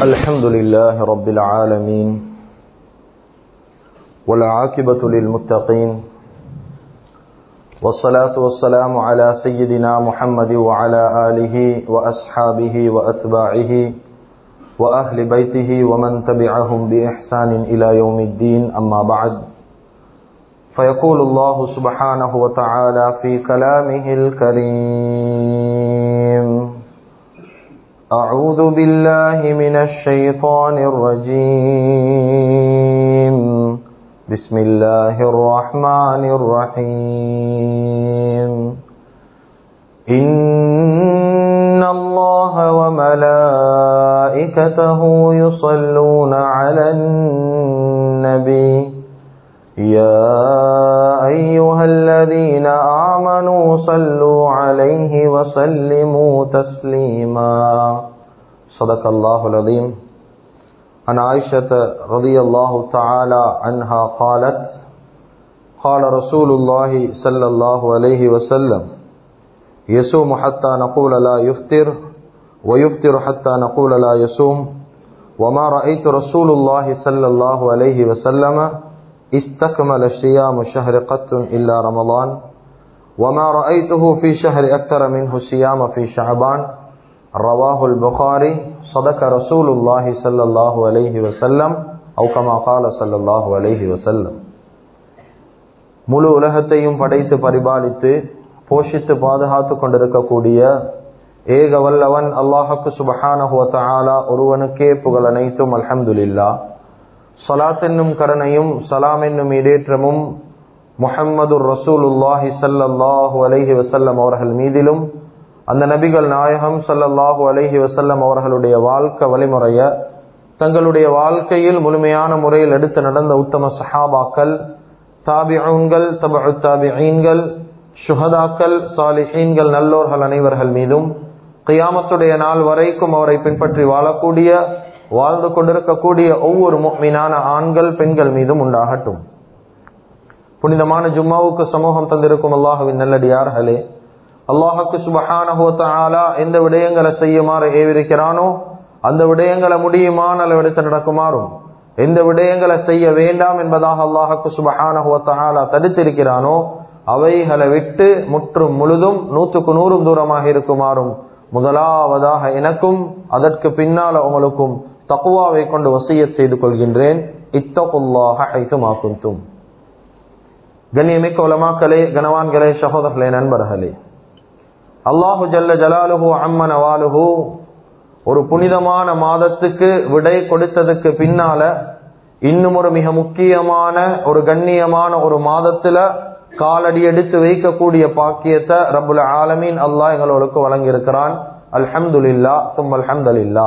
الحمد لله رب العالمين والعاقبة للمتقين والصلاة والسلام على سيدنا محمد وعلى آله وأصحابه وأتباعه وأهل بيته ومن تبعهم بإحسان إلى يوم الدين أما بعد فيقول الله سبحانه وتعالى في كلامه الكريم أعوذ بالله من الشيطان الرجيم بسم الله الرحمن الرحيم إن الله وملائكته يصلون على النبي يا أيها الذين آمنوا صلوا عليه وسلموا تسليما صدق الله العظيم عن عائشة رضي الله تعالى عنها قالت قال رسول الله صلى الله عليه وسلم يصوم حتى نقول لا يفطر ويفطر حتى نقول لا يصوم وما رأيت رسول الله صلى الله عليه وسلم استكمل صيام شهر قط إلا رمضان وما رأيته في شهر أكثر منه صيام في شعبان رواه البخاري صدق رسول الله صلى الله عليه وسلم أو كما قال صلى الله عليه وسلم முழு உலகத்தையும் படைத்து பரிபாலித்து போஷித்து பாதுகாத்து கொண்டிருக்கக்கூடிய ஏக வல்லவன் அல்லாஹக்கு சுபஹானஹுவத்தாலா ஒருவனுக்கே புகழ் அனைத்தும் அல்ஹம்துலில்லா சலாத் என்னும் கருணையும் சலாம் என்னும் இடேற்றமும் முஹம்மது ரசூலுல்லாஹி சல்லாஹூ அலஹி வசல்லம் அவர்கள் மீதிலும் அந்த நபிகள் நாயகம் சல்லல்லாஹூ அலஹி வசல்லம் அவர்களுடைய வாழ்க்கை வழிமுறைய தங்களுடைய வாழ்க்கையில் முழுமையான முறையில் எடுத்து நடந்த உத்தம சஹாபாக்கள் தாபிஊன்கள் தபு தாபிஈன்கள் சுஹதாக்கள் சாலிஹீன்கள் நல்லோர்கள் அனைவர்கள் மீதும் கியாமத்துடைய நாள் வரைக்கும் அவரை பின்பற்றி வாழக்கூடிய வாழ்ந்து கொண்டிருக்கக்கூடிய ஒவ்வொரு மீனான ஆண்கள் பெண்கள் மீதும் உண்டாகட்டும் புனிதமான ஜும்மாவுக்கு சமூகம் தந்திருக்கும் அல்லாஹுவின் நல்லடியார்களே அல்லாஹுக்கு சுபஹானஹோத்தாலா எந்த விடயங்களை செய்யுமாறு ஏவிருக்கிறானோ அந்த விடயங்களை முடியுமான அளவெடுத்து நடக்குமாறும் எந்த விடயங்களை செய்ய வேண்டாம் என்பதாக அல்லாஹுக்கு சுபஹானஹோத்தாலா தடுத்திருக்கிறானோ அவைகளை விட்டு முற்றும் முழுதும் நூற்றுக்கு நூறும் தூரமாக இருக்குமாறும் முதலாவதாக எனக்கும் அதற்கு பின்னால உங்களுக்கும் தக்குவாவை கொண்டு வசிய செய்து கொள்கின்றேன் இத்தகுல்லாக ஐசுமாக்கும் கண்ணியமிக்க உலமாக்களே கனவான்களே சகோதரர்களே நண்பர்களே அல்லாஹு ஜல்ல ஜலாலுஹு அம்மன வாலுஹு ஒரு புனிதமான மாதத்துக்கு விடை கொடுத்ததுக்கு பின்னால இன்னும் ஒரு மிக முக்கியமான ஒரு கண்ணியமான ஒரு மாதத்துல காலடி எடுத்து வைக்கக்கூடிய பாக்கியத்தை ரபுல் ஆலமீன் அல்லாஹ் எங்களுக்கு வழங்கி இருக்கிறான் அல்ஹம்துலில்லா தும் அல்ஹம்துலில்லா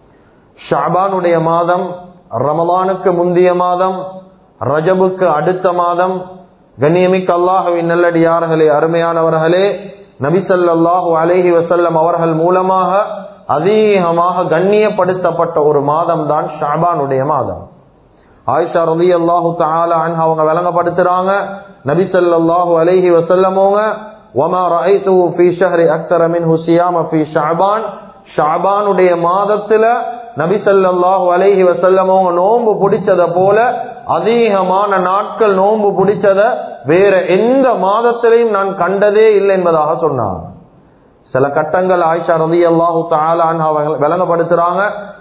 ஷாபானுடைய மாதம் ரமலானுக்கு முந்தைய மாதம் ரஜபுக்கு அடுத்த மாதம் கண்ணியமிக்க அல்லாஹுவின் நல்லடியார்களே அருமையானவர்களே நபிசல்லாஹு அலேஹி வசல்லம் அவர்கள் மூலமாக அதிகமாக கண்ணியப்படுத்தப்பட்ட ஒரு மாதம் தான் ஷாபானுடைய மாதம் ஆயிஷா ரலி அல்லாஹு தாலா அவங்க விளங்கப்படுத்துறாங்க நபி சல்லாஹூ அலைஹி வசல்லமோங்க وما رأيته في شهر أكثر منه صيام في شعبان ஷாபானுடைய மாதத்துல நபி சல்லாஹூ அலைஹி வசல்லமோங்க நோன்பு பிடிச்சத போல அதிகமான நாட்கள் நோன்பு பிடிச்சத வேற எந்த மாதத்திலையும் நான் கண்டதே இல்லை என்பதாக சொன்னாங்க சில கட்டங்கள் ஆயிஷா ரதி அல்லாஹு தாலான் விளங்கப்படுத்துறாங்க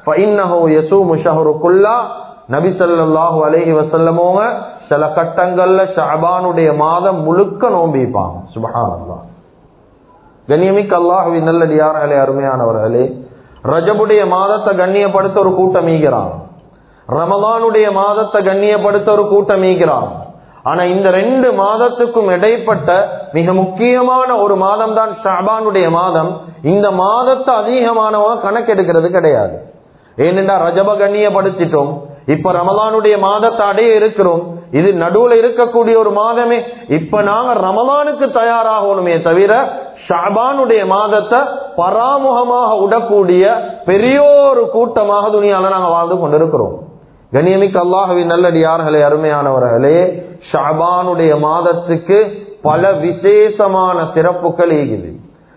நபி சல்லாஹூ அலஹி வசல்லமோங்க சில கட்டங்கள்ல ஷாபானுடைய மாதம் முழுக்க நோம்பிப்பாங்க சுபஹான் கண்ணியமிக்க அல்லாஹுவி நல்லடியார்களே அருமையானவர்களே ரஜபுடைய மாதத்தை கண்ணியப்படுத்த ஒரு கூட்டம் ஈகிறான் ரமலானுடைய மாதத்தை கண்ணியப்படுத்த ஒரு கூட்டம் ஈகிறான் ஆனா இந்த ரெண்டு மாதத்துக்கும் இடைப்பட்ட மிக முக்கியமான ஒரு மாதம் தான் ஷாபானுடைய மாதம் இந்த மாதத்தை அதிகமானவங்க கணக்கெடுக்கிறது கிடையாது ஏனென்றா ரஜப கண்ணியப்படுத்திட்டோம் இப்ப ரமலானுடைய மாதத்தை அடைய இருக்கிறோம் இது நடுவுல இருக்கக்கூடிய ஒரு மாதமே இப்ப நாங்க ரமலானுக்கு தயாராகணுமே தவிர ஷாபானுடைய மாதத்தை பராமுகமாக விடக்கூடிய பெரியோரு கூட்டமாக துணியால நாங்க வாழ்ந்து கொண்டிருக்கிறோம் கண்ணியமிக்க அல்லாஹுவின் நல்லடியார்களே அருமையானவர்களே ஷாபானுடைய மாதத்துக்கு பல விசேஷமான சிறப்புகள் ஈகுது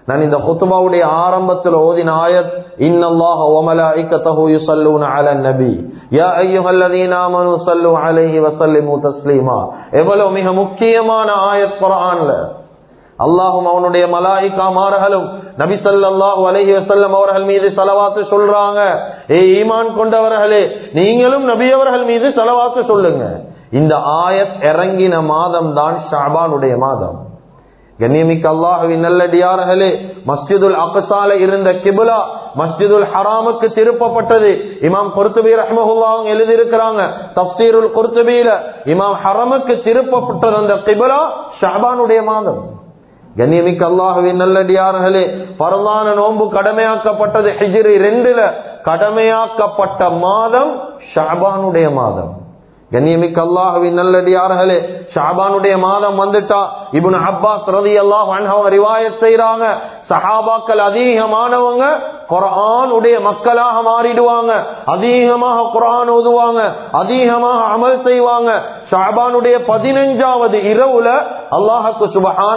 நான் இந்த குத்துபாவுடைய ஆரம்பத்தில் ஓதின ஆயத் இன்னல்லாஹ வ மலாயிகத்தஹு யுஸல்லூன அலன் நபி யா அய்யுஹல்லதீன ஆமனூ ஸல்லு அலைஹி வ ஸல்லிமு தஸ்லீமா எவ்வளவு மிக முக்கியமான ஆயத் குர்ஆன்ல அல்லாஹும் அவனுடைய மலாயிகா மார்களும் நபி ஸல்லல்லாஹு அலைஹி வஸல்லம் அவர்கள் மீது ஸலவாத்து சொல்றாங்க ஏ ஈமான் கொண்டவர்களே நீங்களும் நபி அவர்கள் மீது ஸலவாத்து சொல்லுங்க இந்த ஆயத் இறங்கின மாதம் தான் ஷாபானுடைய மாதம் கண்ணியமிக்க அல்லாஹுவின் நல்லடியார்களே மஸ்ஜிதுல் அக்சால இருந்த கிபுலா மஸ்ஜிதுல் ஹராமுக்கு திருப்பப்பட்டது இமாம் குர்துபி ரஹ்மஹுல்லா எழுதியிருக்கிறாங்க தப்சீருல் குர்துபியில இமாம் ஹரமுக்கு திருப்பப்பட்டது அந்த கிபுலா ஷாபானுடைய மாதம் கண்ணியமிக்க அல்லாஹுவின் நல்லடியார்களே பரவான நோன்பு கடமையாக்கப்பட்டது ஹிஜ்ரி ரெண்டுல கடமையாக்கப்பட்ட மாதம் ஷாபானுடைய மாதம் கண்ணியமிக்க அல்லாஹுவின் நல்லடியார்களே ஷாபானுடைய மாதம் வந்துட்டா இப்னு அப்பாஸ் ரதி அல்லாஹ் அவங்க ரிவாயத் செய்யறாங்க சஹாபாக்கள் அதிகமானவங்க குரான் உடைய மக்களாக மாறிடுவாங்க அதிகமாக குரான் ஓதுவாங்க அதிகமாக அமல் செய்வாங்க ஷாபானுடைய பதினஞ்சாவது இரவுல அல்லாஹுக்கு சுபஹான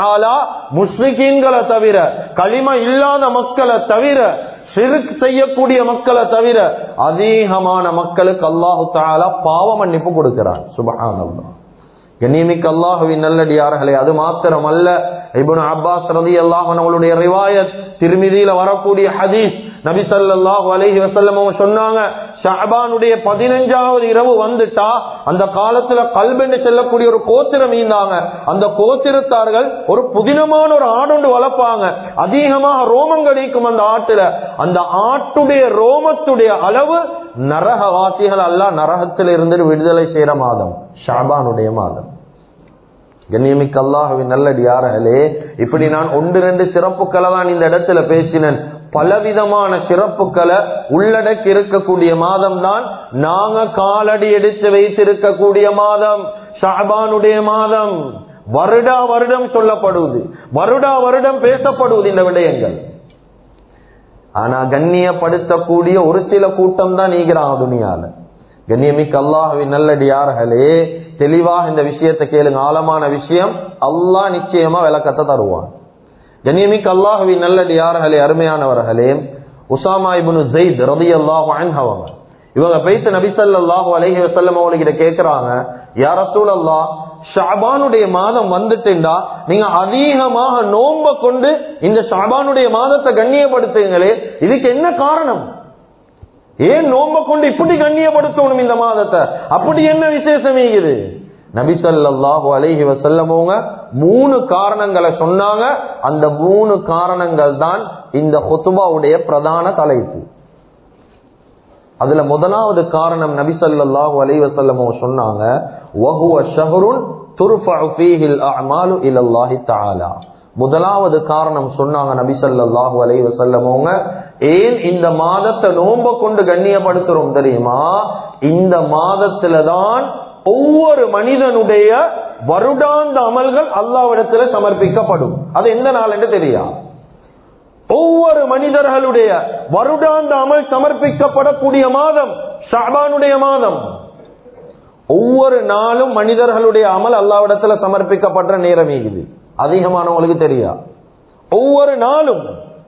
முஸ்லிகீன்களை தவிர களிம இல்லாத மக்களை தவிர சிறுக் செய்யக்கூடிய மக்களை தவிர அதிகமான மக்களுக்கு அல்லாஹு தாலா பாவ மன்னிப்பு கொடுக்கிறார் சுபஹான் கண்ணியமிக்க அல்லாஹுவின் நல்லடியார்களே அது மாத்திரம் அல்ல இபுன் அப்பாஸ் ரதி அல்லாஹன் அவளுடைய ரிவாயத் திருமிதியில வரக்கூடிய ஹதீஸ் நபி சல்லாஹூ அலஹி வசல்லம் அவங்க சொன்னாங்க ஷாபானுடைய பதினஞ்சாவது இரவு வந்துட்டா அந்த காலத்துல கல்பென்று செல்லக்கூடிய ஒரு கோத்திரம் ஈந்தாங்க அந்த கோத்திரத்தார்கள் ஒரு புதினமான ஒரு ஆடொண்டு வளர்ப்பாங்க அதிகமாக ரோமம் கிடைக்கும் அந்த ஆட்டுல அந்த ஆட்டுடைய ரோமத்துடைய அளவு நரகவாசிகள் அல்ல நரகத்தில் இருந்து விடுதலை செய்யற மாதம் ஷாபானுடைய மாதம் கண்ணியமிக்க அல்லாஹுவின் நல்லடியார்களே இப்படி நான் ஒன்று ரெண்டு சிறப்புக்களை தான் இந்த இடத்துல பேசினேன் பலவிதமான சிறப்புகளை உள்ளடக்கி இருக்கக்கூடிய மாதம் தான் நாங்க காலடி எடுத்து வைத்திருக்கக்கூடிய மாதம் ஷாபானுடைய மாதம் வருடா வருடம் சொல்லப்படுவது வருடா வருடம் பேசப்படுவது இந்த விடயங்கள் ஆனா கண்ணியப்படுத்தக்கூடிய ஒரு சில கூட்டம் தான் நீக்கிறான் துணியால கண்ணியமிக்க அல்லாஹுவின் நல்லடியார்களே தெளிவாக இந்த விஷயத்தை கேளுங்க ஆழமான விஷயம் அல்லாஹ் நிச்சயமா விளக்கத்தை தருவான் கண்ணியமிக்க அல்லாஹுவின் நல்லடியார்களே அருமையானவர்களே உசாமா இபுனு ஜெயித் ரதி அல்லாஹு அவங்க இவங்க பேச நபிசல்லாஹு அலஹி வசல்லம் அவங்ககிட்ட கேட்கிறாங்க யார சூழல்லா ஷாபானுடைய மாதம் வந்துட்டுண்டா நீங்க அதிகமாக நோம்ப கொண்டு இந்த ஷாபானுடைய மாதத்தை கண்ணியப்படுத்துங்களே இதுக்கு என்ன காரணம் ஏன் நோம்ப கொண்டு இப்படி கண்ணியப்படுத்தணும் இந்த மாதத்தை அப்படி என்ன விசேஷம் இது நபிசல்லாஹு அலஹி வசல்லமோங்க மூணு காரணங்களை சொன்னாங்க அந்த மூணு காரணங்கள் தான் இந்த ஹொத்துபாவுடைய பிரதான தலைப்பு அதுல முதலாவது காரணம் நபிசல்லாஹு அலி வசல்லமோ சொன்னாங்க வஹுவ ஷஹருன் துர்ஃபஉ ஃபீஹில் அஅமாலு இலல்லாஹி தஆலா முதலாவது காரணம் சொன்னாங்க நபிசல்லாஹு அலை வசல்லமோங்க ஏன் இந்த மாதத்தை நோம்ப கொண்டு கண்ணியப்படுத்துறோம் தெரியுமா இந்த மாதத்துல தான் ஒவ்வொரு மனிதனுடைய வருடாந்த அமல்கள் அல்லாவிடத்துல சமர்ப்பிக்கப்படும் அது எந்த நாள் என்று தெரியா ஒவ்வொரு மனிதர்களுடைய வருடாந்த அமல் சமர்ப்பிக்கப்படக்கூடிய மாதம் ஷாபானுடைய மாதம் ஒவ்வொரு நாளும் மனிதர்களுடைய அமல் அல்லாவிடத்துல சமர்ப்பிக்கப்படுற நேரம் இது அதிகமானவங்களுக்கு தெரியா ஒவ்வொரு நாளும்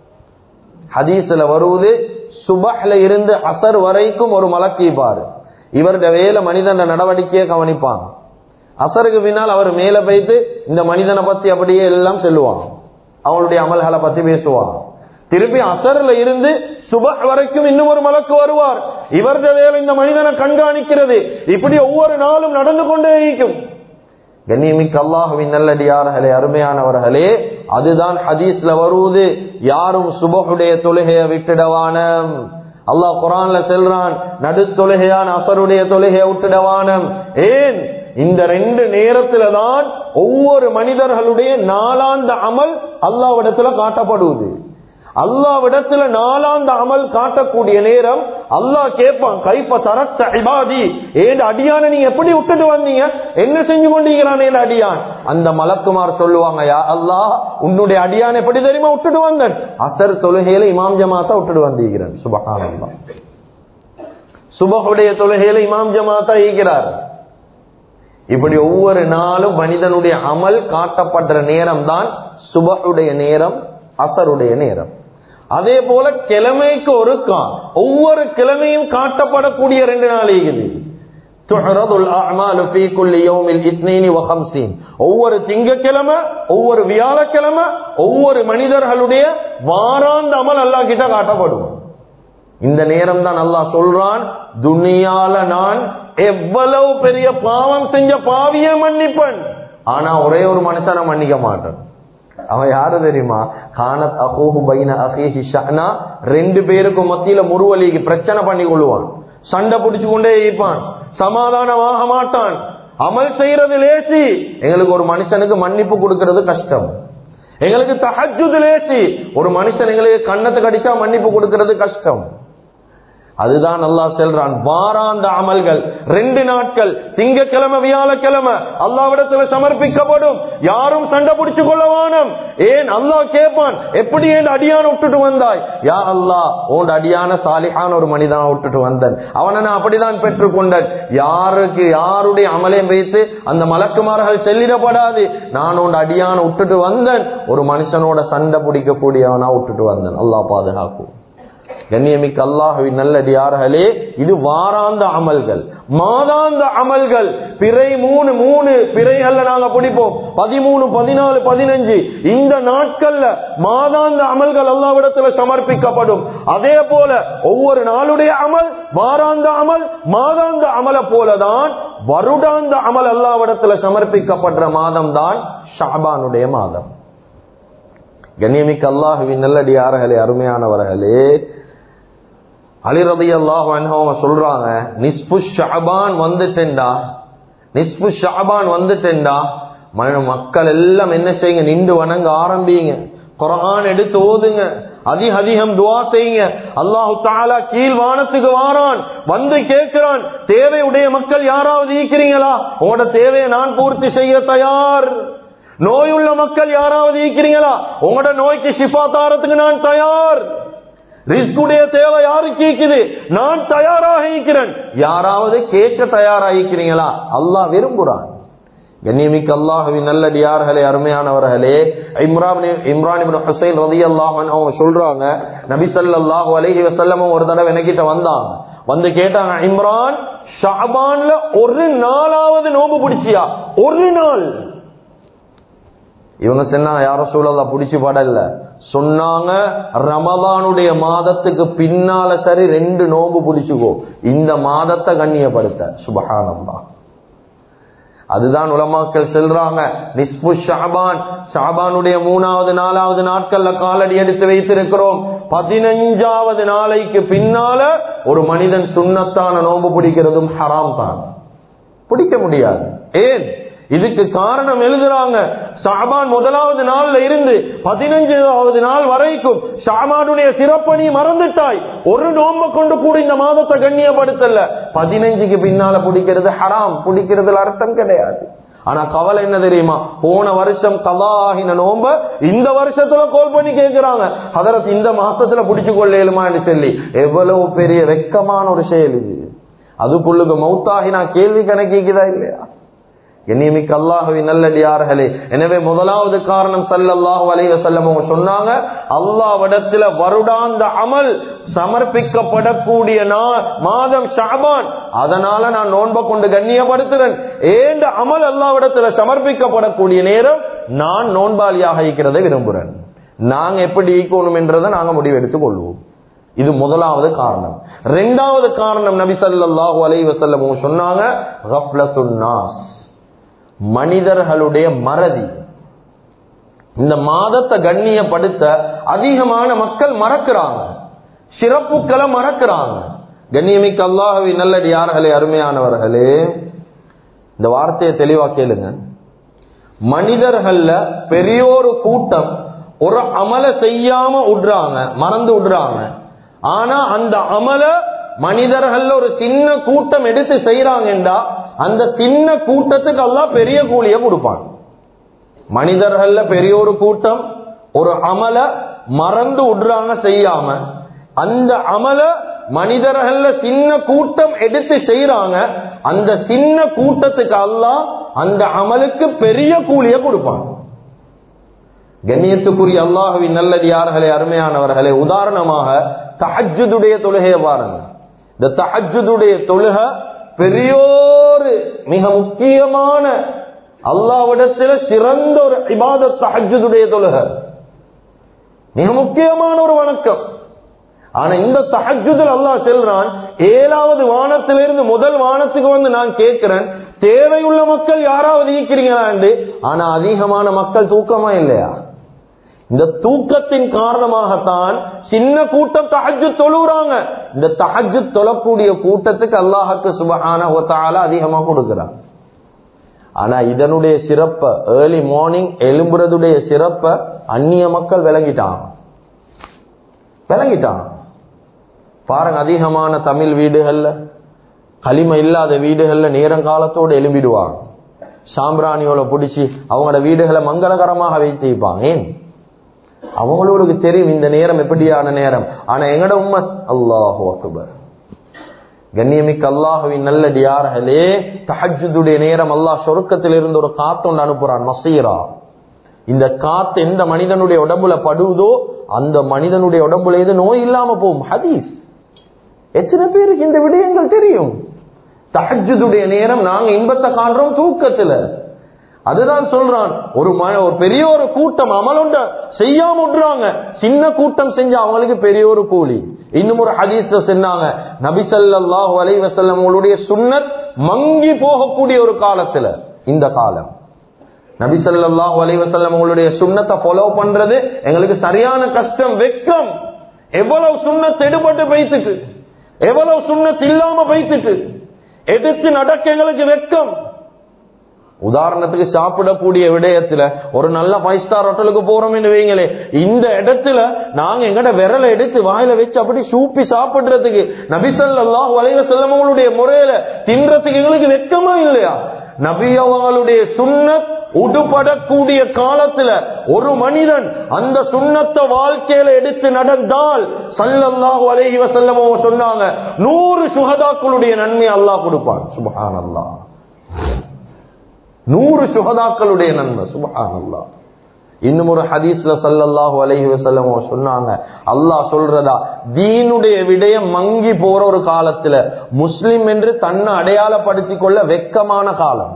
ஹதீஸ்ல வருவது சுபஹ்ல இருந்து அசர் வரைக்கும் ஒரு மலக்கீப்பாரு இவருடைய வேலை மனிதன நடவடிக்கையை கவனிப்பாங்க அசருக்கு பின்னால் அவர் மேல போயிட்டு இந்த மனிதனை பத்தி அப்படியே எல்லாம் சொல்லுவாங்க அவளுடைய அமல்களை பத்தி பேசுவாங்க திருப்பி அசர்ல இருந்து சுபஹ் வரைக்கும் இன்னும் ஒரு மலக்கு வருவார் இவருடைய வேலை இந்த மனிதனை கண்காணிக்கிறது இப்படி ஒவ்வொரு நாளும் நடந்து கொண்டே இருக்கும் கண்ணியமிக்க அல்லாஹுவின் நல்லடியார்களே அருமையானவர்களே அதுதான் ஹதீஸ்ல வருவது யாரும் சுபஹுடைய தொழுகையை விட்டுடவான அல்லாஹ் குரான்ல செல்றான் நடு தொழுகையான அசருடைய தொழுகையை விட்டுடவானம் ஏன் இந்த ரெண்டு நேரத்துல தான் ஒவ்வொரு மனிதர்களுடைய நாளாந்த அமல் அல்லாவிடத்துல காட்டப்படுவது அல்லாவிடத்துல நாலாந்த அமல் காட்டக்கூடிய நேரம் அல்லாஹ் கேட்பான் கைப்ப தரத்த இபாதி ஏன் அடியான நீங்க எப்படி விட்டுட்டு வந்தீங்க என்ன செஞ்சு கொண்டீங்களான் ஏன் அடியான் அந்த மலக்குமார் சொல்லுவாங்க யா அல்லாஹ் உன்னுடைய அடியான் எப்படி தெரியுமா விட்டுட்டு வந்தேன் அசர் தொழுகையில இமாம் ஜமாத்தா விட்டுட்டு வந்தீங்கிறேன் சுபகானந்தா சுபகுடைய தொழுகையில இமாம் ஜமாத்தா ஈக்கிறார் இப்படி ஒவ்வொரு நாளும் மனிதனுடைய அமல் காட்டப்படுற நேரம் தான் சுபகுடைய நேரம் அசருடைய நேரம் அதே போல கிழமைக்கு ஒரு கா ஒவ்வொரு கிழமையும் காட்டப்படக்கூடிய ரெண்டு நாள் இருக்குது ஒவ்வொரு திங்கக்கிழமை ஒவ்வொரு வியாழக்கிழமை ஒவ்வொரு மனிதர்களுடைய வாராந்த அமல் அல்லா கிட்ட காட்டப்படும் இந்த நேரம் தான் அல்லா சொல்றான் துனியால நான் எவ்வளவு பெரிய பாவம் செஞ்ச பாவிய மன்னிப்பன் ஆனா ஒரே ஒரு மனுஷனை மன்னிக்க மாட்டேன் அவன் யாரு தெரியுமா கானத் அகூஹு பைன அஹீஹி ஷஹ்னா ரெண்டு பேருக்கும் மத்தியில முருவலிக்கு பிரச்சனை பண்ணி கொள்வான் சண்டை பிடிச்சு கொண்டே இருப்பான் சமாதானமாக மாட்டான் அமல் செய்யறது லேசி எங்களுக்கு ஒரு மனுஷனுக்கு மன்னிப்பு கொடுக்கறது கஷ்டம் எங்களுக்கு தஹஜுது லேசி ஒரு மனுஷன் எங்களுக்கு கண்ணத்தை கடிச்சா மன்னிப்பு கொடுக்கறது கஷ்டம் அதுதான் அல்லா செல்றான் வாராந்த அமல்கள் ரெண்டு நாட்கள் திங்கக்கிழமை வியாழக்கிழமை அல்லாவிடத்துல சமர்ப்பிக்கப்படும் யாரும் சண்டை பிடிச்சு கொள்ள வானம் ஏன் அல்லாஹ் கேட்பான் எப்படி என் அடியான விட்டுட்டு வந்தாய் யா அல்லா உன் அடியான சாலிஹான ஒரு மனிதனா விட்டுட்டு வந்தன் அவனை நான் அப்படிதான் பெற்றுக்கொண்டன் யாருக்கு யாருடைய அமலையும் வைத்து அந்த மலக்குமார்கள் செல்லிடப்படாது நான் உன் அடியான விட்டுட்டு வந்தன் ஒரு மனுஷனோட சண்டை பிடிக்கக்கூடியவனா விட்டுட்டு வந்தன் அல்லாஹ் பாதுகாக்கும் கண்ணியமிக்க அல்லாஹுவின் நல்லடியார்களே இது வாராந்த அமல்கள் மாதாந்த அமல்கள் பிறை மூணு மூணு பிறைகள்ல நாங்க பிடிப்போம் பதிமூணு பதினாலு பதினஞ்சு இந்த நாட்கள்ல மாதாந்த அமல்கள் அல்லாவிடத்துல சமர்ப்பிக்கப்படும் அதே போல ஒவ்வொரு நாளுடைய அமல் வாராந்த அமல் மாதாந்த அமல போலதான் வருடாந்த அமல் அல்லாவிடத்துல சமர்ப்பிக்கப்படுற மாதம் தான் ஷாபானுடைய மாதம் கண்ணியமிக்க அல்லாஹுவின் நல்லடியார்களே அருமையானவர்களே அலிரதி அல்லாஹ் அவங்க சொல்றாங்க நிஸ்பு ஷாபான் வந்துட்டேன்டா நிஸ்பு ஷாபான் வந்துட்டேன்டா மக்கள் எல்லாம் என்ன செய்யுங்க நின்று வணங்க ஆரம்பிங்க குரான் எடுத்து ஓதுங்க அதிக அதிகம் துவா செய்யுங்க அல்லாஹு தாலா கீழ் வானத்துக்கு வாரான் வந்து கேட்கிறான் தேவையுடைய மக்கள் யாராவது ஈக்கிறீங்களா உங்களோட தேவையை நான் பூர்த்தி செய்ய தயார் நோயுள்ள மக்கள் யாராவது ஈக்கிறீங்களா உங்களோட நோய்க்கு ஷிஃபா தாரத்துக்கு நான் தயார் ரிஸ்குடைய தேவை யாருக்கு ஈக்குது நான் தயாராக இருக்கிறேன் யாராவது கேட்க தயாராகிக்கிறீங்களா அல்லாஹ் விரும்புறான் கண்ணியமிக்க அல்லாஹுவின் நல்லடியார்களே அருமையானவர்களே இம்ரான் இம்ரான் ஹுசைன் ரதி அல்லாஹ் அவங்க சொல்றாங்க நபி சல்லாஹூ அலஹி வசல்லமும் ஒரு தடவை எனக்கிட்ட வந்தாங்க வந்து கேட்டாங்க இம்ரான் ஷாபான்ல ஒரு நாளாவது நோம்பு பிடிச்சியா ஒரு நாள் இவங்க சொன்னாங்க யார சூழலா பிடிச்சு படல சொன்னாங்க ரமதானுடைய மாதத்துக்கு பின்னால சரி ரெண்டு நோம்பு பிடிச்சுக்கோ இந்த மாதத்தை கண்ணியப்படுத்த சுபகானந்தா அதுதான் உலமாக்கள் செல்றாங்க நிஸ்பு ஷாபான் ஷாபானுடைய மூணாவது நாலாவது நாட்கள்ல காலடி எடுத்து வைத்திருக்கிறோம் பதினஞ்சாவது நாளைக்கு பின்னால ஒரு மனிதன் சுண்ணத்தான நோம்பு பிடிக்கிறதும் ஹராம் தான் பிடிக்க முடியாது ஏன் இதுக்கு காரணம் எழுதுறாங்க ஷாபான் முதலாவது நாள்ல இருந்து பதினஞ்சாவது நாள் வரைக்கும் ஷாபானுடைய சிறப்பணி மறந்துட்டாய் ஒரு நோம்ப கொண்டு கூட இந்த மாதத்தை கண்ணியப்படுத்தல பதினஞ்சுக்கு பின்னால பிடிக்கிறது ஹராம் பிடிக்கிறதுல அர்த்தம் கிடையாது ஆனா கவலை என்ன தெரியுமா போன வருஷம் கலாகின நோம்ப இந்த வருஷத்துல கோல் பண்ணி கேட்கிறாங்க அதற்கு இந்த மாசத்துல பிடிச்சு கொள்ளேலுமான்னு சொல்லி எவ்வளவு பெரிய வெக்கமான ஒரு செயல் இது அதுக்குள்ளுக்கு மௌத்தாகி நான் கேள்வி கணக்கிக்குதா இல்லையா என்னியமிக்கு அல்லாஹுவின் நல்லடியார்களே எனவே முதலாவது காரணம் சல்லல்லாஹு அலைஹி வஸல்லம் அவங்க சொன்னாங்க அல்லாஹ்விடத்துல வருடாந்த அமல் சமர்ப்பிக்கப்படக்கூடிய மாதம் ஷாபான் அதனால நான் நோன்பை கொண்டு கண்ணியப்படுத்துறேன் ஏண்ட அமல் அல்லாவிடத்துல சமர்ப்பிக்கப்படக்கூடிய நேரம் நான் நோன்பாளியாக இருக்கிறதை விரும்புகிறேன் நாங்க எப்படி ஈக்கணும் என்றதை நாங்க முடிவெடுத்துக் கொள்வோம் இது முதலாவது காரணம் ரெண்டாவது காரணம் நபி சல்லாஹூ அலை வசல்லம் சொன்னாங்க மனிதர்களுடைய மறதி இந்த மாதத்தை கண்ணியப்படுத்த அதிகமான மக்கள் மறக்கிறாங்க சிறப்புக்களை மறக்கிறாங்க கண்ணியமிக்க அல்லாஹவி நல்லடி யார்களே அருமையானவர்களே இந்த வார்த்தையை தெளிவா கேளுங்க மனிதர்கள்ல பெரியோரு கூட்டம் ஒரு அமல செய்யாம விடுறாங்க மறந்து விடுறாங்க ஆனா அந்த அமல மனிதர்கள்ல ஒரு சின்ன கூட்டம் எடுத்து செய்யறாங்கடா அந்த சின்ன கூட்டத்துக்கு எல்லாம் பெரிய கூலிய கொடுப்பான் மனிதர்கள்ல பெரிய ஒரு கூட்டம் ஒரு அமல மறந்து விடுறாங்க செய்யாம அந்த அமல மனிதர்கள்ல சின்ன கூட்டம் எடுத்து செய்யறாங்க அந்த சின்ன கூட்டத்துக்கு அல்லா அந்த அமலுக்கு பெரிய கூலிய கொடுப்பான் கண்ணியத்துக்குரிய அல்லாஹுவின் நல்லடியார்களே அருமையானவர்களே உதாரணமாக தஹஜுடைய தொழுகையை பாருங்க இந்த தஹஜுடைய தொழுகை பெரியோரு மிக முக்கியமான அல்லாவிடத்தில் சிறந்த ஒரு இபாத தஹஜுடைய தொழுகை மிக முக்கியமான ஒரு வணக்கம் ஆனா இந்த தஹஜுதில் அல்லாஹ் செல்றான் ஏழாவது வானத்திலிருந்து முதல் வானத்துக்கு வந்து நான் கேட்கிறேன் தேவையுள்ள மக்கள் யாராவது ஈக்கிறீங்களாண்டு ஆனா அதிகமான மக்கள் தூக்கமா இல்லையா இந்த தூக்கத்தின் காரணமாகத்தான் சின்ன கூட்டம் தஹஜு தொழுறாங்க இந்த தஹஜு தொழக்கூடிய கூட்டத்துக்கு அல்லாஹுக்கு சுபஹான அதிகமா கொடுக்கிறான் ஆனா இதனுடைய சிறப்ப ஏர்லி மார்னிங் எழும்புறதுடைய சிறப்ப அந்நிய மக்கள் விளங்கிட்டான் விளங்கிட்டான் பாருங்க அதிகமான தமிழ் வீடுகள்ல களிம இல்லாத வீடுகள்ல நேரங்காலத்தோடு எழும்பிடுவாங்க சாம்பிராணியோட பிடிச்சி அவங்களோட வீடுகளை மங்களகரமாக வைத்திருப்பாங்க ஏன் அவங்களுக்கு தெரியும் இந்த நேரம் எப்படியான நேரம் ஆனா எங்கட உண்மை அல்லாஹு அக்பர் கண்ணியமிக்க அல்லாஹுவின் நல்லடியார்களே தஹஜுடைய நேரம் அல்லாஹ் சொருக்கத்தில் இருந்து ஒரு காத்தொண்டு அனுப்புறான் மசீரா இந்த காத்து எந்த மனிதனுடைய உடம்புல படுவதோ அந்த மனிதனுடைய உடம்புல எது நோய் இல்லாம போகும் ஹதீஸ் எத்தனை பேருக்கு இந்த விடயங்கள் தெரியும் தஹஜுடைய நேரம் நாங்க இன்பத்தை காண்றோம் தூக்கத்துல அதுதான் சொல்றான் ஒரு ஒரு பெரிய ஒரு கூட்டம் அமலுண்ட செய்யாம விடுறாங்க சின்ன கூட்டம் செஞ்ச அவங்களுக்கு பெரிய ஒரு கூலி இன்னும் ஒரு ஹதீஸ்ல சொன்னாங்க நபிசல்லாஹு அலைவசல்லம் உங்களுடைய சுண்ணத் மங்கி போகக்கூடிய ஒரு காலத்துல இந்த காலம் நபிசல்லாஹு அலைவசல்லம் உங்களுடைய சுண்ணத்தை ஃபாலோ பண்றது எங்களுக்கு சரியான கஷ்டம் வெக்கம் எவ்வளவு சுண்ணத் எடுபட்டு வைத்துட்டு எவ்வளவு சுண்ணத் இல்லாம வைத்துட்டு எடுத்து நடக்க எங்களுக்கு வெக்கம் உதாரணத்துக்கு சாப்பிடக்கூடிய விடயத்துல ஒரு நல்ல ஃபைவ் ஸ்டார் ஹோட்டலுக்கு போறோம்னு வைங்களே இந்த இடத்துல நாங்க எங்கட விரலை எடுத்து வாயில வச்சு அப்படி சூப்பி சாப்பிடுறதுக்கு நபிசல்லாஹ் வலைவ செல்லவங்களுடைய முறையில தின்றதுக்கு எங்களுக்கு வெக்கமா இல்லையா நபி அவங்களுடைய சுண்ணத் உடுபடக்கூடிய காலத்துல ஒரு மனிதன் அந்த சுண்ணத்தை வாழ்க்கையில எடுத்து நடந்தால் சல்லல்லாஹு அலைஹி வஸல்லம் அவங்க சொன்னாங்க நூறு சுகதாக்களுடைய நன்மை அல்லாஹ் கொடுப்பான் சுபஹான் அல்லாஹ் நூறு சுகதாக்களுடைய நன்மை சுபஹான் அல்லாஹ் இன்னும் ஒரு ஹதீஸ்ல சல்லல்லாஹு அலைஹி வஸல்லம் சொன்னாங்க அல்லாஹ் சொல்றதா தீனுடைய விடயம் மங்கி போற ஒரு காலத்துல முஸ்லிம் என்று தன்னை அடையாளப்படுத்திக் கொள்ள வெக்கமான காலம்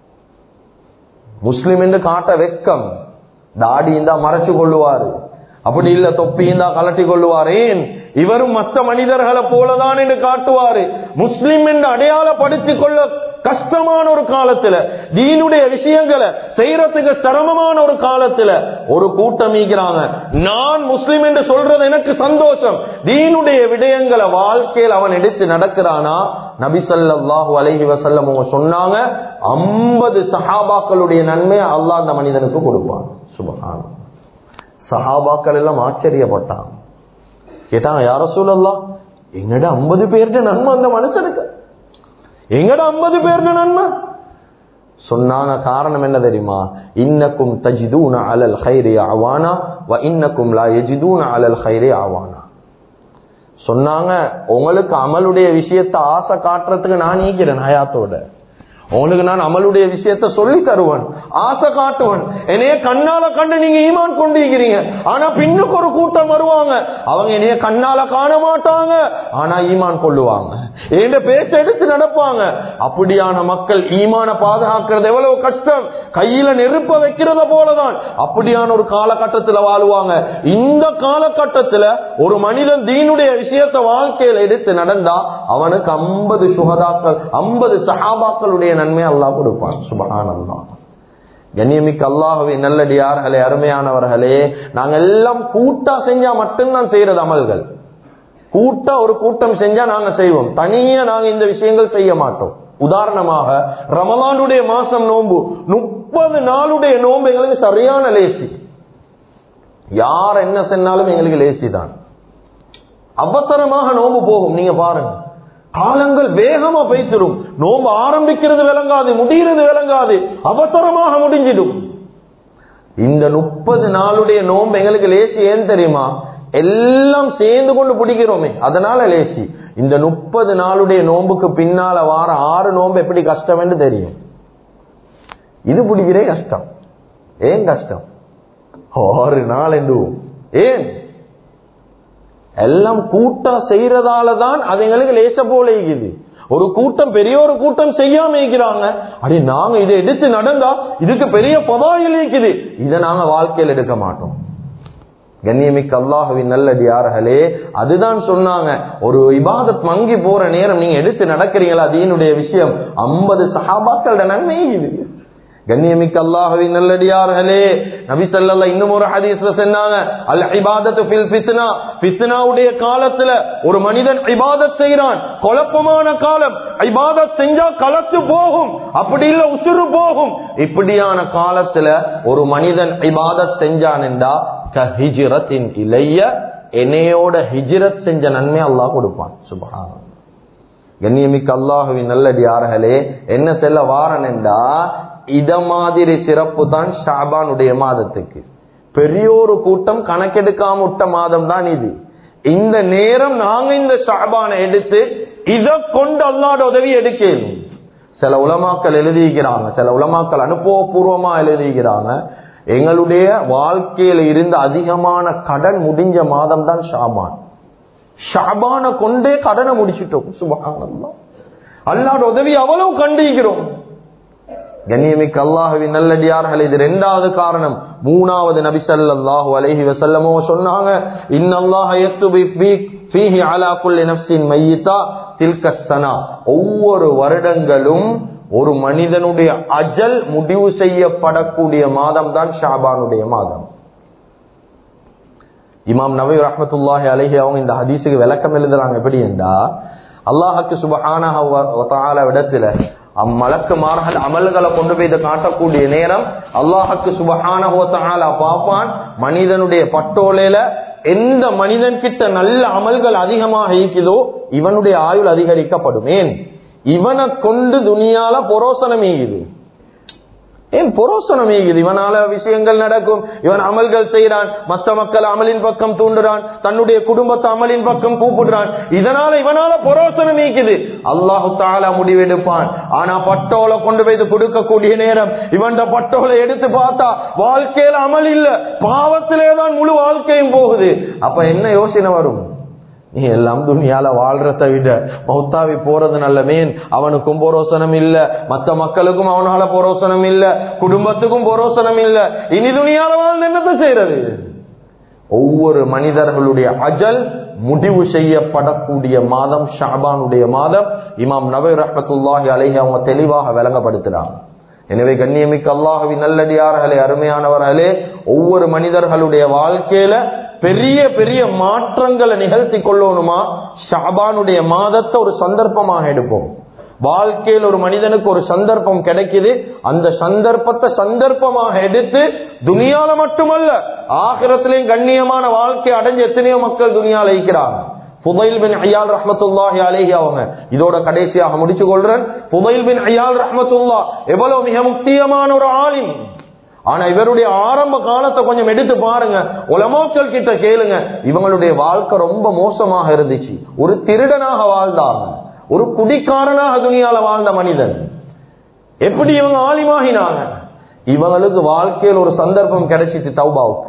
முஸ்லிம் என்று காட்ட வெக்கம் தாடி இருந்தா மறைச்சு கொள்ளுவாரு அப்படி இல்ல தொப்பி இருந்தா கலட்டி கொள்ளுவார் ஏன் இவரும் மற்ற மனிதர்களை போலதான் என்று காட்டுவாரு முஸ்லிம் என்று அடையாளப்படுத்திக் கொள்ள கஷ்டமான ஒரு காலத்துல தீனுடைய விஷயங்களை செய்யறதுக்கு சிரமமான ஒரு காலத்துல ஒரு கூட்டம் ஈக்கிறாங்க நான் முஸ்லிம் என்று சொல்றது எனக்கு சந்தோஷம் தீனுடைய விடயங்களை வாழ்க்கையில் அவன் எடுத்து நடக்கிறானா நபிசல்லாஹு அலஹி வசல்லம் அவங்க சொன்னாங்க ஐம்பது சஹாபாக்களுடைய நன்மையை அல்லாஹ் அந்த மனிதனுக்கு கொடுப்பான் சுபகான் சஹாபாக்கள் எல்லாம் ஆச்சரியப்பட்டான் கேட்டாங்க யார சூழல்லாம் எங்கட ஐம்பது பேர்கிட்ட நன்மை அந்த மனுஷனுக்கு எங்கட ஐம்பது பேர் நன்மை சொன்னாங்க காரணம் என்ன தெரியுமா இன்னக்கும் தஜிதூன அலல் ஹைரி ஆவானா வ இன்னக்கும் லா எஜிதூன அலல் ஹைரி ஆவானா சொன்னாங்க உங்களுக்கு அமலுடைய விஷயத்த ஆசை காட்டுறதுக்கு நான் நீக்கிறேன் ஹயாத்தோட உங்களுக்கு நான் அமலுடைய விஷயத்த சொல்லி தருவன் ஆசை காட்டுவன் என்னைய கண்ணால கண்டு நீங்க ஈமான் கொண்டிருக்கிறீங்க ஆனா பின்னுக்கு ஒரு கூட்டம் வருவாங்க அவங்க என்னைய கண்ணால காண மாட்டாங்க ஆனா ஈமான் கொள்ளுவாங்க என் பேச்ச எடுத்து நடப்பாங்க அப்படியான மக்கள் ஈமான பாதுகாக்கிறது எவ்வளவு கஷ்டம் கையில நெருப்ப வைக்கிறத போலதான் அப்படியான ஒரு காலகட்டத்தில் வாழுவாங்க இந்த காலகட்டத்தில் ஒரு மனிதன் தீனுடைய விஷயத்த வாழ்க்கையில எடுத்து நடந்தா அவனுக்கு ஐம்பது சுகதாக்கள் ஐம்பது சஹாபாக்களுடைய நன்மை அல்லாஹ் கொடுப்பான் சுபகான் அல்லாஹ் கண்ணியமிக்க அல்லாஹுவை நல்லடியார்களே அருமையானவர்களே நாங்க எல்லாம் கூட்டா செஞ்சா மட்டும்தான் செய்யறது அமல்கள் கூட்டா ஒரு கூட்டம் செஞ்சா நாங்க செய்வோம் தனியா நாங்க இந்த விஷயங்கள் செய்ய மாட்டோம் உதாரணமாக ரமலானுடைய மாசம் நோன்பு முப்பது நாளுடைய நோன்பு எங்களுக்கு சரியான லேசி யார் என்ன சென்னாலும் எங்களுக்கு லேசி தான் அவசரமாக நோன்பு போகும் நீங்க பாருங்க காலங்கள் வேகமா பேசிடும் நோம்பு ஆரம்பிக்கிறது விளங்காது முடிகிறது விளங்காது அவசரமாக முடிஞ்சிடும் இந்த முப்பது நாளுடைய நோம்பு எங்களுக்கு லேசி ஏன் தெரியுமா எல்லாம் சேர்ந்து கொண்டு பிடிக்கிறோமே அதனால லேசி இந்த முப்பது நாளுடைய நோம்புக்கு பின்னால வார ஆறு நோம்பு எப்படி கஷ்டம் என்று தெரியும் இது பிடிக்கிறே கஷ்டம் ஏன் கஷ்டம் ஆறு நாள் என்று ஏன் எல்லாம் கூட்டம் செய்யறதால தான் அது எங்களுக்கு லேச போல இருக்குது ஒரு கூட்டம் பெரிய ஒரு கூட்டம் செய்யாம இருக்கிறாங்க அடி நாங்க இதை எடுத்து நடந்தா இதுக்கு பெரிய பதாயில் இருக்குது இதை நாங்க வாழ்க்கையில் எடுக்க மாட்டோம் கண்ணியமிக்க அல்லாஹுவின் நல்லடியார்களே அதுதான் சொன்னாங்க ஒரு இபாதத் மங்கி போற நேரம் நீங்க எடுத்து நடக்கிறீங்களா அதீனுடைய விஷயம் ஐம்பது சஹாபாக்களோட நன்மை இது கண்ணியமிக்க அல்லாஹுவின் நல்லடியார்களே நபி ஸல்லல்லாஹு இன்னும் ஒரு ஹதீஸ்ல சொன்னாங்க அல் இபாதத்து ஃபில் ஃபித்னா ஃபித்னாவுடைய காலத்துல ஒரு மனிதன் இபாதத் செய்றான் குழப்பமான காலம் இபாதத் செஞ்சா கலத்து போகும் அப்படி இல்ல உசுறு போகும் இப்படியான காலத்துல ஒரு மனிதன் இபாதத் செஞ்சான் என்றா ஹிஜ்ரத்தின் இளைய என்னையோட ஹிஜ்ரத் செஞ்ச நன்மை அல்லாஹ் கொடுப்பான் சுபஹான் கண்ணியமிக்க அல்லாஹுவின் நல்லடியார்களே என்ன செல்ல வாரன் என்றா இத மாதிரி சிறப்பு தான் ஷாபானுடைய மாதத்துக்கு பெரிய ஒரு கூட்டம் கணக்கெடுக்காம விட்ட மாதம் தான் இது இந்த நேரம் நாங்க இந்த ஷாபானை எடுத்து இத கொண்டு அல்லாட உதவி எடுக்கணும் சில உலமாக்கள் எழுதிக்கிறாங்க சில உலமாக்கள் அனுபவபூர்வமா எழுதிக்கிறாங்க எங்களுடைய வாழ்க்கையில இருந்த அதிகமான கடன் முடிஞ்ச மாதம் தான் ஷாபான் ஷாபான கொண்டே கடனை முடிச்சிட்டோம் சுபகானல்லாம் அல்லாட உதவி அவ்வளவு கண்டிக்கிறோம் கண்ணியமிக்க அல்லாஹுவின் நல்லடியார்கள் இது ரெண்டாவது காரணம் மூணாவது நபி ஸல்லல்லாஹு அலைஹி வஸல்லமோ சொன்னாங்க இன்னல்லாஹ யக்துபு ஃபீஹி அலா குல்லி நஃப்ஸின் மையிதா தில்க ஸனா ஒவ்வொரு வருடங்களும் ஒரு மனிதனுடைய அஜல் முடிவு செய்யப்படக்கூடிய மாதம் தான் ஷாபானுடைய மாதம் இமாம் நபி ரஹமத்துல்லாஹி அலைஹி அவங்க இந்த ஹதீஸுக்கு விளக்கம் எழுதுறாங்க எப்படி என்றா அல்லாஹுக்கு சுபஹான இடத்துல அம்மலக்கு மார்கள் அமல்களை கொண்டு போய் இதை காட்டக்கூடிய நேரம் அல்லாஹுக்கு சுபஹான பாப்பான் மனிதனுடைய பட்டோலையில எந்த மனிதன் கிட்ட நல்ல அமல்கள் அதிகமாக இருக்குதோ இவனுடைய ஆயுள் அதிகரிக்கப்படும் ஏன் இவனை கொண்டு துணியால பொரோசனம் ஈகுது ஏன் பொரோசனம் ஈகுது இவனால விஷயங்கள் நடக்கும் இவன் அமல்கள் செய்யறான் மற்ற மக்கள் அமலின் பக்கம் தூண்டுறான் தன்னுடைய குடும்பத்தை அமலின் பக்கம் கூப்பிடுறான் இதனால இவனால பொரோசனம் ஈக்குது அல்லாஹு தாலா முடிவெடுப்பான் ஆனா பட்டோலை கொண்டு போய் கொடுக்கக்கூடிய நேரம் இவன் பட்டோலை எடுத்து பார்த்தா வாழ்க்கையில அமல் இல்ல பாவத்திலே தான் முழு வாழ்க்கையும் போகுது அப்ப என்ன யோசனை வரும் நீ எல்லாம் துணியால வாழ்றத விட மௌத்தாவி போறது நல்ல மேன் அவனுக்கும் போரோசனம் இல்ல மத்த மக்களுக்கும் அவனால போரோசனம் இல்ல குடும்பத்துக்கும் போரோசனம் இல்ல இனி துணியால வாழ்ந்து என்னத்தை செய்யறது ஒவ்வொரு மனிதர்களுடைய அஜல் முடிவு செய்யப்படக்கூடிய மாதம் ஷாபானுடைய மாதம் இமாம் நபை ரஹமத்துல்லாஹி அலைஹி அவங்க தெளிவாக விளங்கப்படுத்துறாங்க எனவே கண்ணியமிக்க அல்லாஹுவின் நல்லடியார்களே அருமையானவர்களே ஒவ்வொரு மனிதர்களுடைய வாழ்க்கையில பெரிய பெரிய மாற்றங்களை நிகழ்த்தி கொள்ளணுமா ஷாபானுடைய மாதத்தை ஒரு சந்தர்ப்பமாக எடுப்போம் வாழ்க்கையில் ஒரு மனிதனுக்கு ஒரு சந்தர்ப்பம் கிடைக்குது அந்த சந்தர்ப்பத்தை சந்தர்ப்பமாக எடுத்து துணியால மட்டுமல்ல ஆகிரத்திலையும் கண்ணியமான வாழ்க்கை அடைஞ்ச எத்தனையோ மக்கள் துணியால இருக்கிறாங்க புதைல் பின் ஐயால் ரஹமத்துல்லாஹி அலேஹி அவங்க இதோட கடைசியாக முடிச்சு கொள்றேன் புதைல் பின் ஐயால் ரஹமத்துல்லா எவ்வளவு மிக முக்கியமான ஒரு ஆலிம் ஆனா இவருடைய ஆரம்ப காலத்தை கொஞ்சம் எடுத்து பாருங்க உலமாக்கள் கிட்ட கேளுங்க இவங்களுடைய வாழ்க்கை ரொம்ப மோசமாக இருந்துச்சு ஒரு திருடனாக வாழ்ந்தாங்க ஒரு குடிக்காரனாக துணியால வாழ்ந்த மனிதன் எப்படி இவங்க ஆலிமாகினாங்க இவங்களுக்கு வாழ்க்கையில் ஒரு சந்தர்ப்பம் கிடைச்சிச்சு தௌபாவுக்கு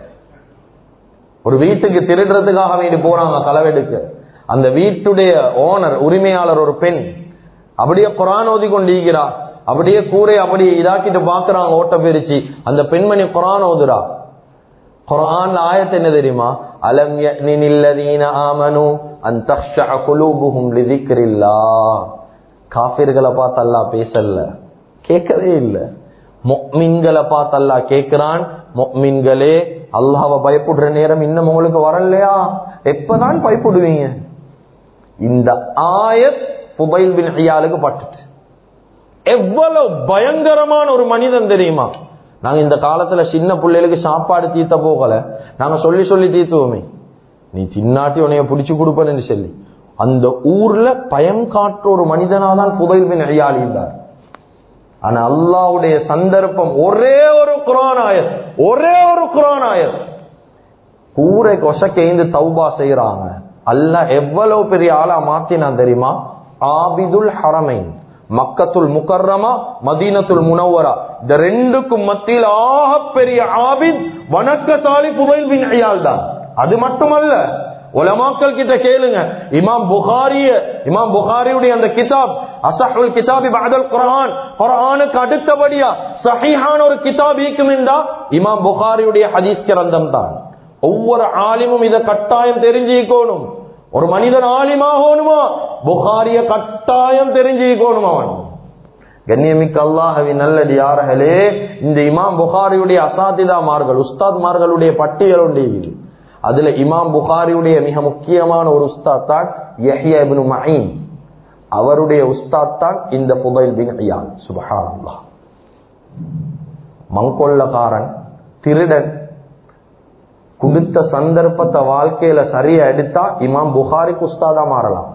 ஒரு வீட்டுக்கு திருடுறதுக்காக வேண்டி போறாங்க களவெடுக்க அந்த வீட்டுடைய ஓனர் உரிமையாளர் ஒரு பெண் அப்படியே குரான் ஓதி கொண்டு ஈகிறார் அப்படியே கூரை அப்படி இதாக்கிட்டு பாக்குறாங்க ஓட்ட பிரிச்சு அந்த பெண்மணி குரான் ஓதுறா குரான் ஆயத்து என்ன தெரியுமா அலம் யனில்லதீன ஆமனு அன் தக்ஷஅ குலூபுஹும் லிதிக்ரில்லாஹ் காஃபிர்களை பார்த்து அல்லாஹ் பேசல கேட்கவே இல்ல மொக்மின்களை பார்த்து அல்லாஹ் கேட்கிறான் மொக்மின்களே அல்லாஹ்வை பயப்படுற நேரம் இன்னும் உங்களுக்கு வரலையா எப்பதான் பயப்படுவீங்க இந்த ஆயத் புபைல் பின் ஐயாலுக்கு பட்டுட்டு எவ்வளவு பயங்கரமான ஒரு மனிதன் தெரியுமா நாங்க இந்த காலத்துல சின்ன பிள்ளைகளுக்கு சாப்பாடு தீத்த போகல நாங்க சொல்லி சொல்லி தீத்துவோமே நீ தின்னாட்டி உனைய பிடிச்சு கொடுப்பேன்னு சொல்லி அந்த ஊர்ல பயம் காற்ற ஒரு மனிதனாதான் புதைல் பின் ஐயாளி இருந்தார் ஆனா அல்லாவுடைய சந்தர்ப்பம் ஒரே ஒரு குரானாயர் ஒரே ஒரு குரானாயர் ஊரை கொசக்கைந்து தௌபா செய்யறாங்க அல்ல எவ்வளவு பெரிய ஆளா மாத்தினான் தெரியுமா ஆபிதுல் ஹரமைன் மக்கத்துல் முக்கர்ரமா மதீனத்துல் முனவரா இந்த ரெண்டுக்கும் மத்தியில் ஆகப்பெரிய ஆபித் வணக்கசாலி புகைல் பின் ஐயால் தான் அது மட்டுமல்ல உலமாக்கள் கிட்ட கேளுங்க இமாம் புகாரிய இமாம் புகாரியுடைய அந்த கிதாப் அசஹுல் கிதாபி பாதல் குரான் குரானுக்கு அடுத்தபடியா சஹீஹான ஒரு கிதாப் இருக்குமெண்டா இமாம் புகாரியுடைய ஹதீஸ் கிரந்தம் தான் ஒவ்வொரு ஆலிமும் இதை கட்டாயம் தெரிஞ்சுக்கணும் ஒரு மனிதன் ஆலிமாகணுமா புகாரிய கட்டாயம் தெரிஞ்சுக்கணும் அவன் கண்ணியமிக்க அல்லாஹவின் நல்லடியார்களே இந்த இமாம் புகாரியுடைய அசாதிதாமார்கள் உஸ்தாத்மார்களுடைய பட்டியல் உண்டு இது அதுல இமாம் புகாரியுடைய மிக முக்கியமான ஒரு உஸ்தாத் தான் யஹ்யா இப்னு மঈன் அவருடைய உஸ்தாத் தான் இந்த புதைல் பின் ஐயான் சுபஹானல்லாஹ் மங்கொள்ளக்காரன் திருடன் கொடுத்த சந்தர்ப்பத்தை வாழ்க்கையில சரியா எடுத்தா இமாம் புகாரிக்கு உஸ்தாதா மாறலாம்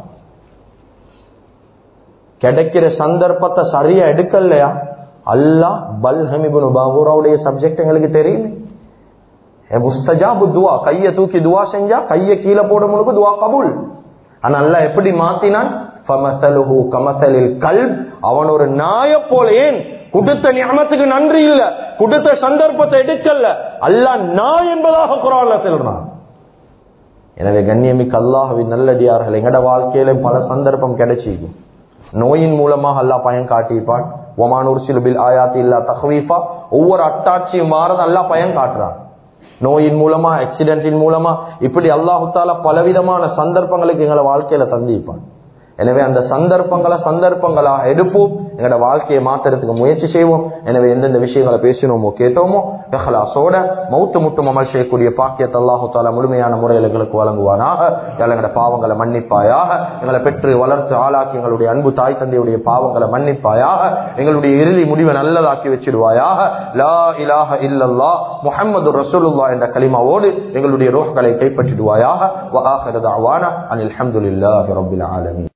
கிடைக்கிற சந்தர்ப்பத்தை சரியா எடுக்கலையா அல்லாஹ் பல்ஹமிபுன் பாபுராவுடைய சப்ஜெக்ட் எங்களுக்கு தெரியுமே முஸ்தஜாபு துவா கைய தூக்கி துவா செஞ்சா கைய கீழே போட முழுக்கு துவா கபூல் ஆனா அல்ல எப்படி மாத்தினான் ஃபமசலுஹு கமசலில் கல் அவன் ஒரு நாய போல ஏன் கொடுத்த ஞானத்துக்கு நன்றி இல்ல கொடுத்த சந்தர்ப்பத்தை எடுக்கல அல்லாஹ் நாய் என்பதாக குரான்ல சொல்றான் எனவே கண்ணியமிக்க அல்லாஹவின் நல்லடியார்கள் எங்கட வாழ்க்கையில பல சந்தர்ப்பம் கிடைச்சிருக்கும் நோயின் மூலமாக அல்லாஹ் பயன் காட்டியிருப்பான் ஒமானூர் சிலுபில் ஆயாத்தி இல்லா தஹ்வீஃபா ஒவ்வொரு அட்டாட்சியும் மாறது அல்லாஹ் பயன் காட்டுறான் நோயின் மூலமா ஆக்சிடென்டின் மூலமா இப்படி அல்லாஹு தாலா பலவிதமான சந்தர்ப்பங்களுக்கு எங்களை வாழ்க்கையில தந்திப்பான் எனவே அந்த சந்தர்ப்பங்களை சந்தர்ப்பங்களா எடுப்போம் எங்களோட வாழ்க்கையை மாத்துறதுக்கு முயற்சி செய்வோம் எனவே எந்தெந்த விஷயங்களை பேசினோமோ கேட்டோமோ எஹலாசோட மௌத்து முட்டும் அமல் செய்யக்கூடிய பாக்கியத்தை அல்லாஹு தாலா முழுமையான முறையில் எங்களுக்கு வழங்குவானாக எங்களோட பாவங்களை மன்னிப்பாயாக எங்களை பெற்று வளர்த்து ஆளாக்கி எங்களுடைய அன்பு தாய் தந்தையுடைய பாவங்களை மன்னிப்பாயாக எங்களுடைய இறுதி முடிவை நல்லதாக்கி வச்சிடுவாயாக லா இலாஹ இல்லல்லா முஹம்மது ரசூலுல்லா என்ற கலிமாவோடு எங்களுடைய ரோஹ்களை கைப்பற்றிடுவாயாக வ ஆஹிரு தஅவானா அனில் ஹம்துலில்லாஹி ரப்பில் ஆலமீன்